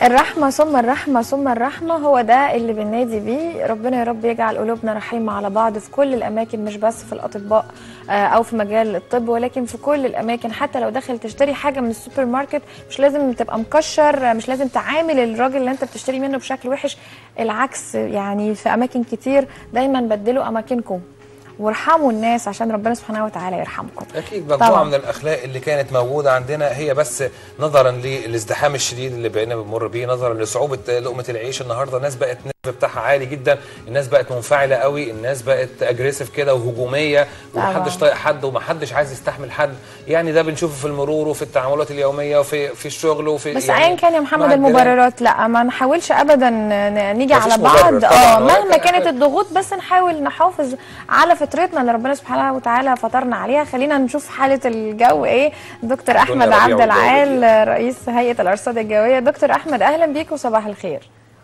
الرحمة ثم الرحمة ثم الرحمة هو ده اللي بننادي بيه ربنا يا رب يجعل قلوبنا رحيمة على بعض في كل الأماكن مش بس في الأطباء آه، أو في مجال الطب ولكن في كل الأماكن حتى لو داخل تشتري حاجة من السوبر ماركت مش لازم تبقى مكشر آه، مش لازم تعامل الراجل اللي أنت بتشتري منه بشكل وحش العكس يعني في أماكن كتير دايما بدلوا أماكنكم وارحموا الناس عشان ربنا سبحانه وتعالى يرحمكم اكيد مجموعه طبعاً. من الاخلاق اللي كانت موجوده عندنا هي بس نظرا للازدحام الشديد اللي بقينا بنمر بيه نظرا لصعوبه لقمه العيش النهارده الناس بقت النسبه بتاعها عالي جدا الناس بقت منفعله قوي الناس بقت اجريسيف كده وهجوميه ومحدش طبعاً. طايق حد ومحدش عايز يستحمل حد يعني ده بنشوفه في المرور وفي التعاملات اليوميه وفي في الشغل وفي بس يعني ايا كان يا مع محمد الجيران. المبررات لا ما نحاولش ابدا ن- نيجي مفيش على مبرر بعض طبعاً، اه ولكن مهما إحنا- كانت الضغوط بس نحاول نحافظ على فطرتنا اللي ربنا سبحانه وتعالى فطرنا عليها خلينا نشوف حاله الجو ايه دكتور احمد ربيع عبد والجو العال رئيس هيئه الارصاد الجويه دكتور احمد اهلا بيك وصباح الخير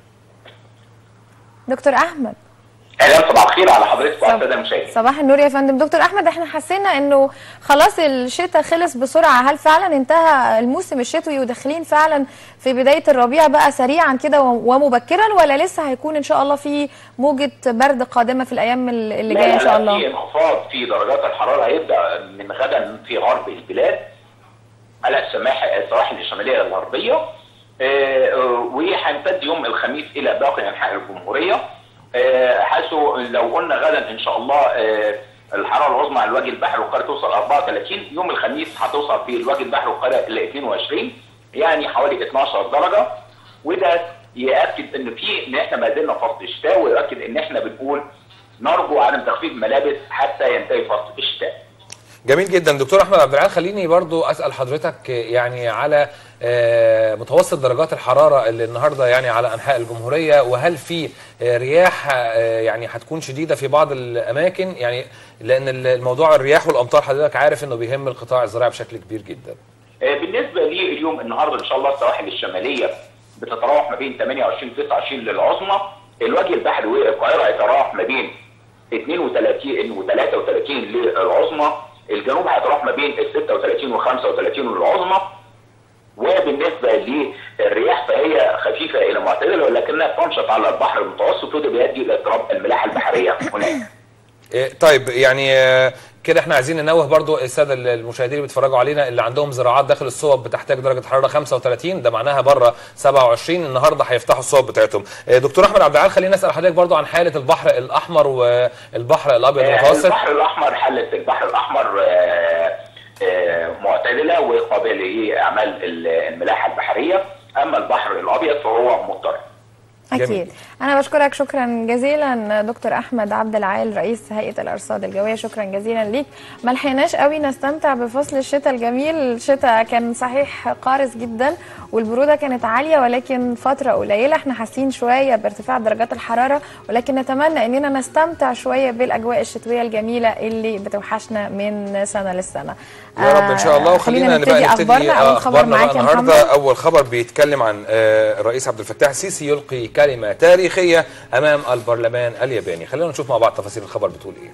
دكتور احمد اهلا صباح الخير على حضرتك وعلى الساده المشاهدين صباح النور يا فندم دكتور احمد احنا حسينا انه خلاص الشتاء خلص بسرعه هل فعلا انتهى الموسم الشتوي وداخلين فعلا في بدايه الربيع بقى سريعا كده ومبكرا ولا لسه هيكون ان شاء الله في موجه برد قادمه في الايام اللي لا جايه ان لا شاء لا، الله في انخفاض في درجات الحراره هيبدا من غدا في غرب البلاد على السماح السواحل الشماليه الغربيه آه، آه، وهيمتد يوم الخميس الى باقي انحاء الجمهوريه آه، حيث لو قلنا غدا ان شاء الله آه، الحراره العظمى على الوجه البحري والقاهره توصل 34 يوم الخميس هتوصل في الوجه البحري والقاهره الى 22 يعني حوالي 12 درجه وده ياكد ان في ان احنا ما زلنا في فصل الشتاء ويؤكد ان احنا بنقول نرجو عدم تخفيف الملابس حتى ينتهي فصل الشتاء. جميل جدا دكتور احمد عبد العال خليني برضو اسال حضرتك يعني على آه، متوسط درجات الحراره اللي النهارده يعني على انحاء الجمهوريه وهل في آه، رياح آه، يعني هتكون شديده في بعض الاماكن يعني لان الموضوع الرياح والامطار حضرتك عارف انه بيهم القطاع الزراعي بشكل كبير جدا آه، بالنسبه لي اليوم النهارده ان شاء الله السواحل الشماليه بتتراوح ما بين 28 29 للعظمى الوجه البحري والقاهره هيتراوح ما بين 32 و 33 للعظمى الجنوب هيتراوح ما بين ال 36 و 35 للعظمى وبالنسبه للرياح فهي خفيفه الى معتدله ولكنها تنشط على البحر المتوسط وده بيؤدي الى اضطراب الملاحه البحريه هناك. إيه، طيب يعني آه، كده احنا عايزين ننوه برضو الساده المشاهدين اللي بيتفرجوا علينا اللي عندهم زراعات داخل الصوب بتحتاج درجه حراره 35 ده معناها بره 27 النهارده هيفتحوا الصوب بتاعتهم إيه، دكتور احمد عبد العال خلينا نسال حضرتك برضو عن حاله البحر الاحمر والبحر الابيض آه، المتوسط البحر الاحمر حاله البحر الاحمر آه، آه، معتدله وقابله لاعمال ال- الملاحه البحريه اما البحر الابيض فهو مضطرب جميل. اكيد انا بشكرك شكرا جزيلا دكتور احمد عبد العال رئيس هيئه الارصاد الجويه شكرا جزيلا ليك ما لحقناش قوي نستمتع بفصل الشتاء الجميل الشتاء كان صحيح قارس جدا والبروده كانت عاليه ولكن فتره قليله احنا حاسين شويه بارتفاع درجات الحراره ولكن نتمنى اننا نستمتع شويه بالاجواء الشتويه الجميله اللي بتوحشنا من سنه للسنه يا رب ان شاء الله آه، وخلينا نبتدي بقى نبتدي اخبارنا آه، اول خبر اخبارنا معاك بقى يا النهارده محمد اول خبر بيتكلم عن آه، الرئيس عبد الفتاح السيسي يلقي كلمه تاريخيه امام البرلمان الياباني خلينا نشوف مع بعض تفاصيل الخبر بتقول ايه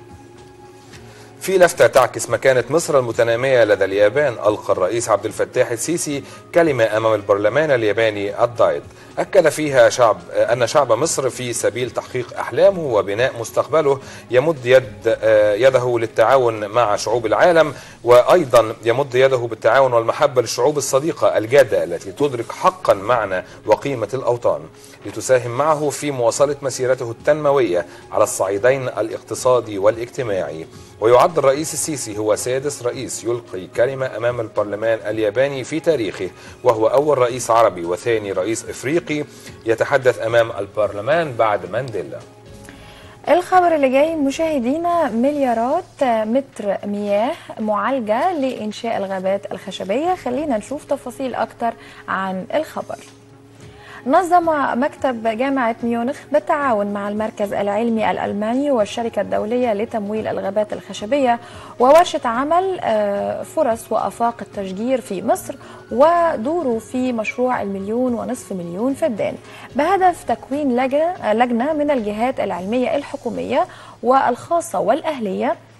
في لفتة تعكس مكانة مصر المتنامية لدى اليابان ألقى الرئيس عبد الفتاح السيسي كلمة أمام البرلمان الياباني الضائد أكد فيها شعب أن شعب مصر في سبيل تحقيق أحلامه وبناء مستقبله يمد يد آه، يده للتعاون مع شعوب العالم وأيضا يمد يده بالتعاون والمحبة للشعوب الصديقة الجادة التي تدرك حقا معنى وقيمة الأوطان لتساهم معه في مواصلة مسيرته التنموية على الصعيدين الاقتصادي والاجتماعي ويعد الرئيس السيسي هو سادس رئيس يلقي كلمة أمام البرلمان الياباني في تاريخه وهو أول رئيس عربي وثاني رئيس إفريقي يتحدث أمام البرلمان بعد مانديلا الخبر اللي جاي مشاهدينا مليارات متر مياه معالجة لإنشاء الغابات الخشبية خلينا نشوف تفاصيل أكتر عن الخبر نظم مكتب جامعة ميونخ بالتعاون مع المركز العلمي الألماني والشركة الدولية لتمويل الغابات الخشبية وورشة عمل آه، فرص وآفاق التشجير في مصر ودوره في مشروع المليون ونصف مليون فدان بهدف تكوين لجنة, لجنة من الجهات العلمية الحكومية والخاصة والأهلية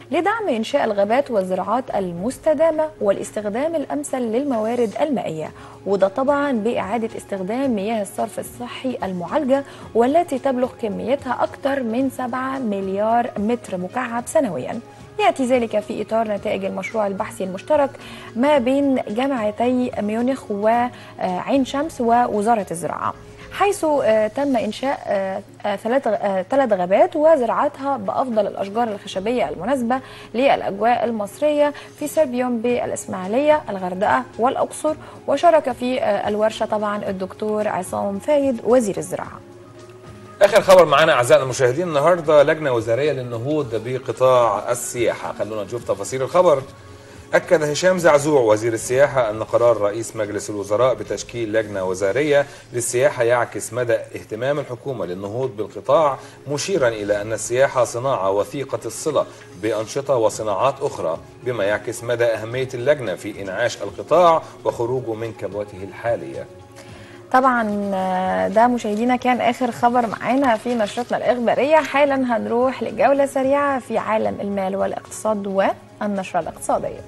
لدعم إنشاء الغابات والزراعات المستدامة والاستخدام الأمثل للموارد المائية وده طبعا بإعادة استخدام مياه الصرف الصحي المعالجة والتي تبلغ كميتها أكثر من 7 مليار متر مكعب سنويا يأتي ذلك في إطار نتائج المشروع البحثي المشترك ما بين جامعتي ميونخ وعين شمس ووزارة الزراعة حيث آه، تم إنشاء آه، آه، ثلاث آه، ثلاث غابات وزراعتها بأفضل الأشجار الخشبية المناسبة للأجواء المصرية في سيربيوم بالإسماعيلية الغردقة والأقصر وشارك في آه، الورشة طبعا الدكتور عصام فايد وزير الزراعة اخر خبر معانا اعزائنا المشاهدين النهارده لجنه وزاريه للنهوض بقطاع السياحه خلونا نشوف تفاصيل الخبر أكد هشام زعزوع وزير السياحة أن قرار رئيس مجلس الوزراء بتشكيل لجنة وزارية للسياحة يعكس مدى اهتمام الحكومة للنهوض بالقطاع مشيرا إلى أن السياحة صناعة وثيقة الصلة بأنشطة وصناعات أخرى بما يعكس مدى أهمية اللجنة في إنعاش القطاع وخروجه من كبوته الحالية طبعا آه، ده مشاهدينا كان اخر خبر معانا في نشرتنا الاخباريه حالا هنروح لجوله سريعه في عالم المال والاقتصاد والنشره الاقتصاديه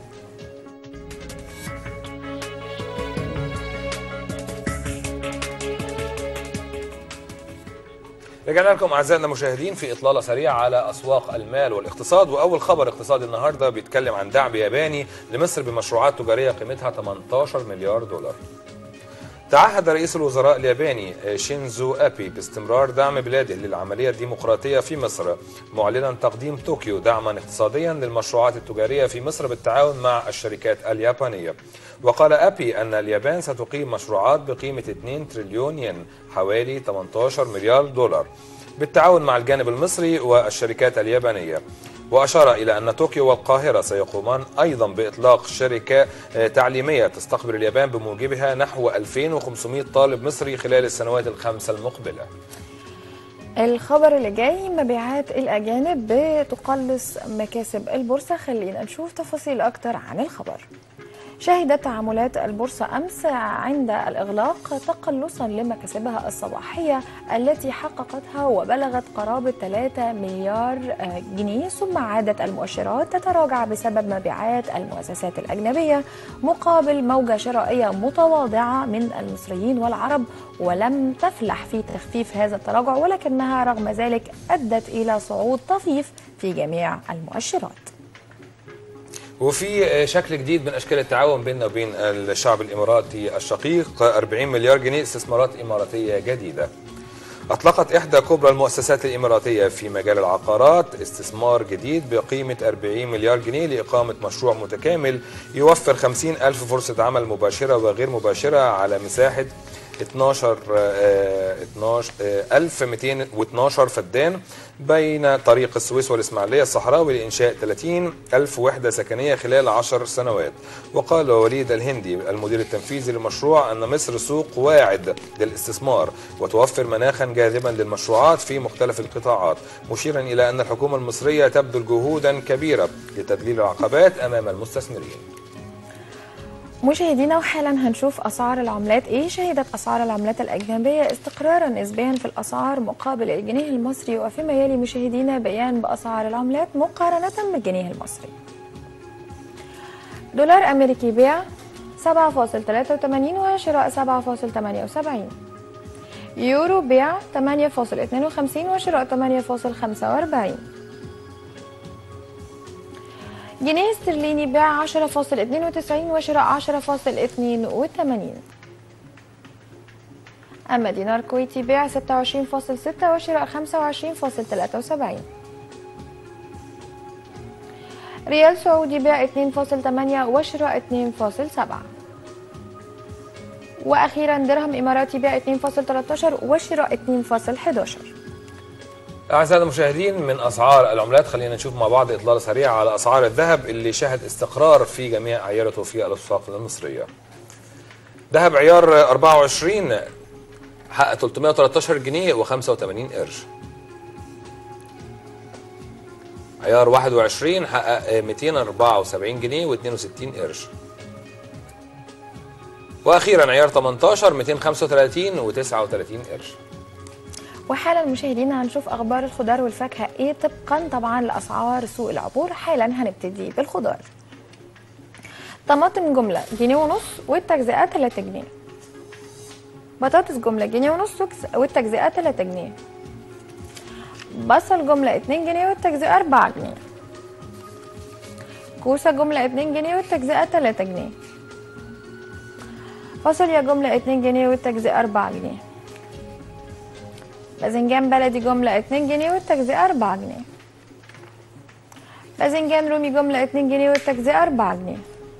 رجعنا لكم اعزائنا المشاهدين في اطلاله سريعه على اسواق المال والاقتصاد واول خبر اقتصادي النهارده بيتكلم عن دعم ياباني لمصر بمشروعات تجاريه قيمتها 18 مليار دولار. تعهد رئيس الوزراء الياباني شينزو ابي باستمرار دعم بلاده للعمليه الديمقراطيه في مصر معلنا تقديم طوكيو دعما اقتصاديا للمشروعات التجاريه في مصر بالتعاون مع الشركات اليابانيه. وقال ابي ان اليابان ستقيم مشروعات بقيمه 2 تريليون ين حوالي 18 مليار دولار بالتعاون مع الجانب المصري والشركات اليابانيه. وأشار إلى أن طوكيو والقاهرة سيقومان أيضا بإطلاق شركة آه، تعليمية تستقبل اليابان بموجبها نحو 2500 طالب مصري خلال السنوات الخمسة المقبلة الخبر اللي جاي مبيعات الاجانب بتقلص مكاسب البورصه خلينا نشوف تفاصيل اكتر عن الخبر شهدت تعاملات البورصة أمس عند الإغلاق تقلصا لمكاسبها الصباحية التي حققتها وبلغت قرابة 3 مليار آه، جنيه ثم عادت المؤشرات تتراجع بسبب مبيعات المؤسسات الأجنبية مقابل موجة شرائية متواضعة من المصريين والعرب ولم تفلح في تخفيف هذا التراجع ولكنها رغم ذلك أدت إلى صعود طفيف في جميع المؤشرات وفي شكل جديد من اشكال التعاون بيننا وبين الشعب الاماراتي الشقيق 40 مليار جنيه استثمارات اماراتيه جديده. اطلقت احدى كبرى المؤسسات الاماراتيه في مجال العقارات استثمار جديد بقيمه 40 مليار جنيه لاقامه مشروع متكامل يوفر 50 الف فرصه عمل مباشره وغير مباشره على مساحه 12 آه، 12 آه، 1212 فدان بين طريق السويس والإسماعيلية الصحراوي لإنشاء 30 ألف وحدة سكنية خلال 10 سنوات وقال وليد الهندي المدير التنفيذي للمشروع أن مصر سوق واعد للاستثمار وتوفر مناخا جاذبا للمشروعات في مختلف القطاعات مشيرا إلى أن الحكومة المصرية تبذل جهودا كبيرة لتذليل العقبات أمام المستثمرين مشاهدينا وحالا هنشوف اسعار العملات ايه شهدت اسعار العملات الاجنبيه استقرارا نسبيا في الاسعار مقابل الجنيه المصري وفيما يلي مشاهدينا بيان باسعار العملات مقارنه بالجنيه المصري دولار امريكي بيع 7.83 وشراء 7.78 يورو بيع 8.52 وشراء 8.45 جنيه استرليني بيع 10.92 وشراء 10.82 أما دينار كويتي بيع 26.6 وشراء 25.73 ريال سعودي بيع 2.8 وشراء 2.7 وأخيرا درهم إماراتي بيع 2.13 وشراء 2.11 أعزائنا المشاهدين من أسعار العملات خلينا نشوف مع بعض إطلالة سريعة على أسعار الذهب اللي شهد استقرار في جميع أعيارته في الأسواق المصرية ذهب عيار 24 حقق 313 جنيه و85 قرش عيار 21 حقق 274 جنيه و62 قرش واخيرا عيار 18 235 و39 قرش وحالا مشاهدينا هنشوف اخبار الخضار والفاكهه ايه طبقا طبعا لاسعار سوق العبور حالا هنبتدي بالخضار طماطم جمله جنيه ونص والتجزئه 3 جنيه بطاطس جمله جنيه ونص وكس- والتجزئه 3 جنيه بصل جمله 2 جنيه والتجزئه 4 جنيه كوسه جمله 2 جنيه والتجزئه 3 جنيه فاصوليا جمله 2 جنيه والتجزئه 4 جنيه باذنجان بلدي جملة 2 جنيه والتجزئة 4 جنيه باذنجان رومي جملة 2 جنيه والتجزئة 4 جنيه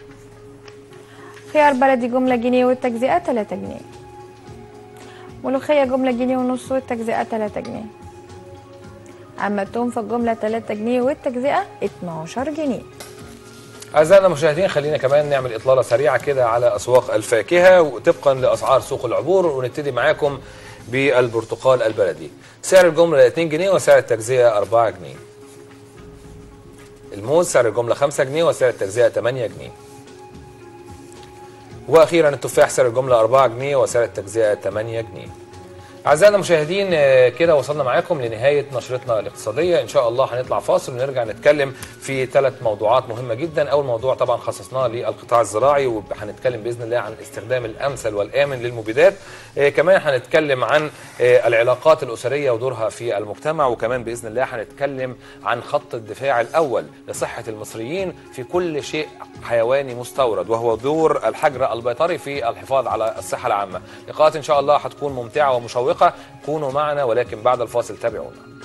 خيار بلدي جملة جنيه والتجزئة 3 جنيه ملوخية جملة جنيه ونص والتجزئة 3 جنيه أما التوم فالجملة 3 جنيه والتجزئة 12 جنيه أعزائنا المشاهدين خلينا كمان نعمل إطلالة سريعة كده على أسواق الفاكهة وطبقا لأسعار سوق العبور ونبتدي معاكم بالبرتقال البلدي سعر الجملة 2 جنيه وسعر التجزئة 4 جنيه الموز سعر الجملة 5 جنيه وسعر التجزئة 8 جنيه واخيرا التفاح سعر الجمله 4 جنيه وسعر التجزئه 8 جنيه اعزائنا المشاهدين آه، كده وصلنا معاكم لنهايه نشرتنا الاقتصاديه ان شاء الله هنطلع فاصل ونرجع نتكلم في ثلاث موضوعات مهمه جدا اول موضوع طبعا خصصناه للقطاع الزراعي وهنتكلم باذن الله عن الاستخدام الامثل والامن للمبيدات آه، كمان هنتكلم عن آه، العلاقات الاسريه ودورها في المجتمع وكمان باذن الله هنتكلم عن خط الدفاع الاول لصحه المصريين في كل شيء حيواني مستورد وهو دور الحجر البيطري في الحفاظ على الصحه العامه لقاءات ان شاء الله هتكون ممتعه ومشوقه كونوا معنا ولكن بعد الفاصل تابعونا